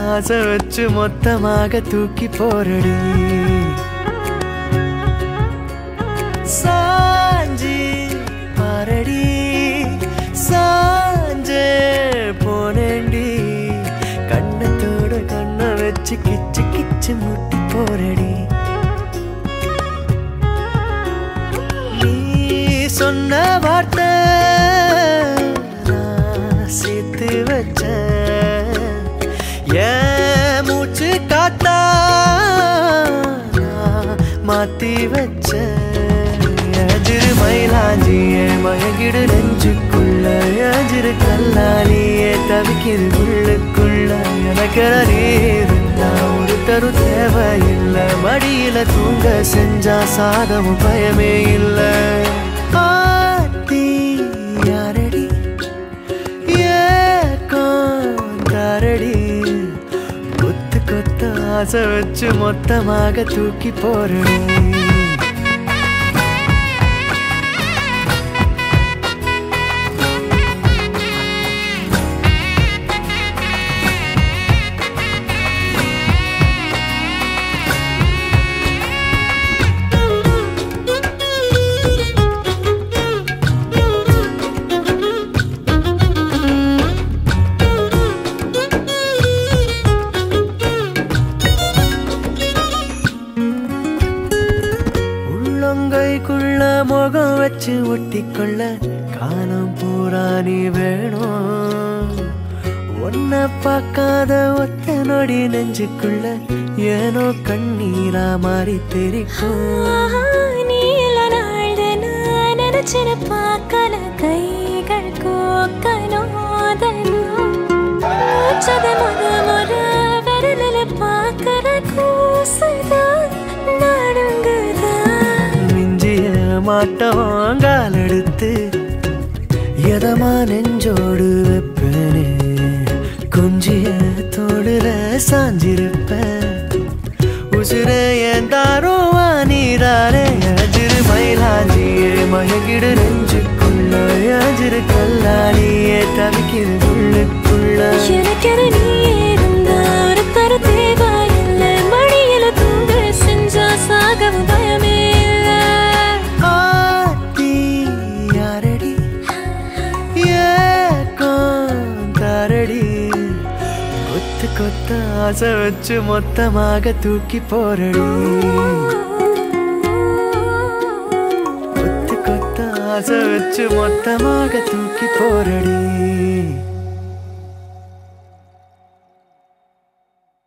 ஆசை வச்சு மொத்தமாக தூக்கி போரடி சாஞ்சி பாரடி சாஞ்சே போனேண்டி கண்ணத்தோட கண்ணை வச்சு கிச்சு கிச்சு முட்டி போரடி நீ சொன்ன வார்த்தை நான் சேர்த்து வச்சேன் என் மூச்சு காத்தா நான் மாத்தி வச்சேன் எஜிரு மயிலாஞ்சியே மயங்கிடு நெஞ்சுக்குள்ள எஜிரு கல்லாலியே தவிக்கிது உள்ளுக்குள்ள எனக்கென நீ இருந்தா ஒரு தரு தேவையில்லை மடியில தூங்க செஞ்சா சாதமும் பயமே இல்லை ஆத்தி யாரடி ஏக்கம் தாரடி கொத்து கொத்த ஆசை வச்சு மொத்தமாக தூக்கி போறடி உள்ளங்கைக்குள்ள முகம் வச்சு ஒட்டிக்கொள்ள காலம் பூரா நீ வேணும் ஒன்ன பார்க்காத ஒத்த நொடி நெஞ்சுக்குள்ள ஏனோ கண்ணீரா மாறி தெரிக்கும் நீல நாள்த நான் நினைச்சின பார்க்கல கைகள் கோக்கனோதனும் மூச்சத முத முத விரலில பார்க்கற கூசுதான் நடுங்குதான் மிஞ்சிய மாட்டோம் கால் எடுத்து எதமா நெஞ்சோடு வைப்பனே கொஞ்சிய தோடுல சாஞ்சிருப்பேன் உசுர என் தாரோ நீதாரே அஜிரு மயிலாஞ்சியே மயங்கிடு நெஞ்சுக்குள்ள அஜிரு கல்லாலியே தவிக்கிது உள்ளுக்குள்ள எனக்கென நீ இருந்தா ஒரு தர தேவையில்லை மடியில தூங்க செஞ்சா சாகவும் பயமே இல்லை ஆத்தி யாரடி ஏக்கம் தாரடி கொத்து கொத்த ஆசை வச்சு மொத்தமாக தூக்கி போரடி கொத்து கொத்த ஆசை வச்சு மொத்தமாக தூக்கி போரடி